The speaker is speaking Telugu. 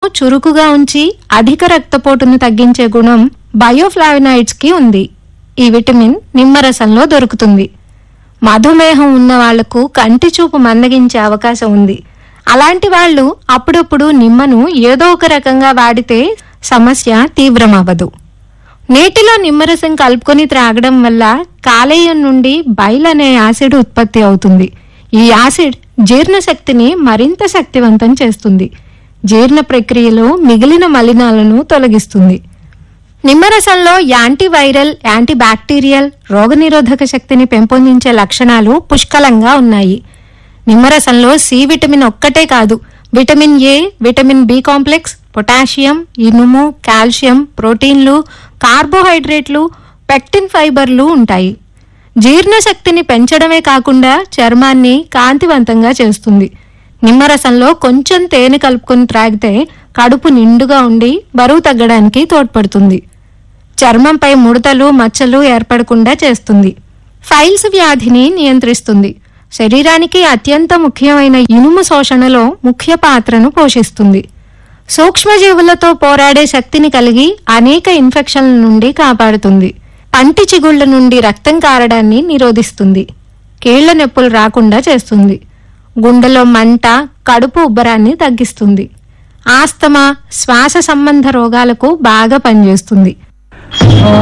చురుకుగా ఉంచి అధిక రక్తపోటును తగ్గించే గుణం బయోఫ్లావినాయిడ్స్ కి ఉంది ఈ విటమిన్ నిమ్మరసంలో దొరుకుతుంది మధుమేహం ఉన్న వాళ్లకు కంటి చూపు మందగించే అవకాశం ఉంది అలాంటి వాళ్ళు అప్పుడప్పుడు నిమ్మను ఏదో ఒక రకంగా వాడితే సమస్య తీవ్రమవ్వదు నీటిలో నిమ్మరసం కలుపుకొని త్రాగడం వల్ల కాలేయం నుండి బైల్ అనే యాసిడ్ ఉత్పత్తి అవుతుంది ఈ యాసిడ్ జీర్ణశక్తిని మరింత శక్తివంతం చేస్తుంది జీర్ణ ప్రక్రియలో మిగిలిన మలినాలను తొలగిస్తుంది నిమ్మరసంలో యాంటీవైరల్ యాంటీ బ్యాక్టీరియల్ రోగనిరోధక శక్తిని పెంపొందించే లక్షణాలు పుష్కలంగా ఉన్నాయి నిమ్మరసంలో సి విటమిన్ ఒక్కటే కాదు vitamin A vitamin B complex potassium ఇనుము కాల్షియం ప్రోటీన్లు కార్బోహైడ్రేట్లు పెక్టిన్ ఫైబర్లు ఉంటాయి జీర్ణశక్తిని పెంచడమే కాకుండా చర్మాన్ని కాంతివంతంగా చేస్తుంది నిమ్మరసంలో కొంచెం తేనె కలుపుకొని త్రాగితే కడుపు నిండుగా ఉండి బరువు తగ్గడానికి తోడ్పడుతుంది చర్మంపై ముడతలు మచ్చలు ఏర్పడకుండా చేస్తుంది ఫైల్స్ వ్యాధిని నియంత్రిస్తుంది శరీరానికి అత్యంత ముఖ్యమైన ఇనుము శోషణలో ముఖ్య పాత్రను పోషిస్తుంది సూక్ష్మజీవులతో పోరాడే శక్తిని కలిగి అనేక ఇన్ఫెక్షన్ల నుండి కాపాడుతుంది పంటి చిగుళ్ల నుండి రక్తం కారడాన్ని నిరోధిస్తుంది కీళ్ల నొప్పులు రాకుండా చేస్తుంది గుండెలో మంట కడుపు ఉబ్బరాన్ని తగ్గిస్తుంది ఆస్తమా శ్వాస సంబంధ రోగాలకు బాగా పనిచేస్తుంది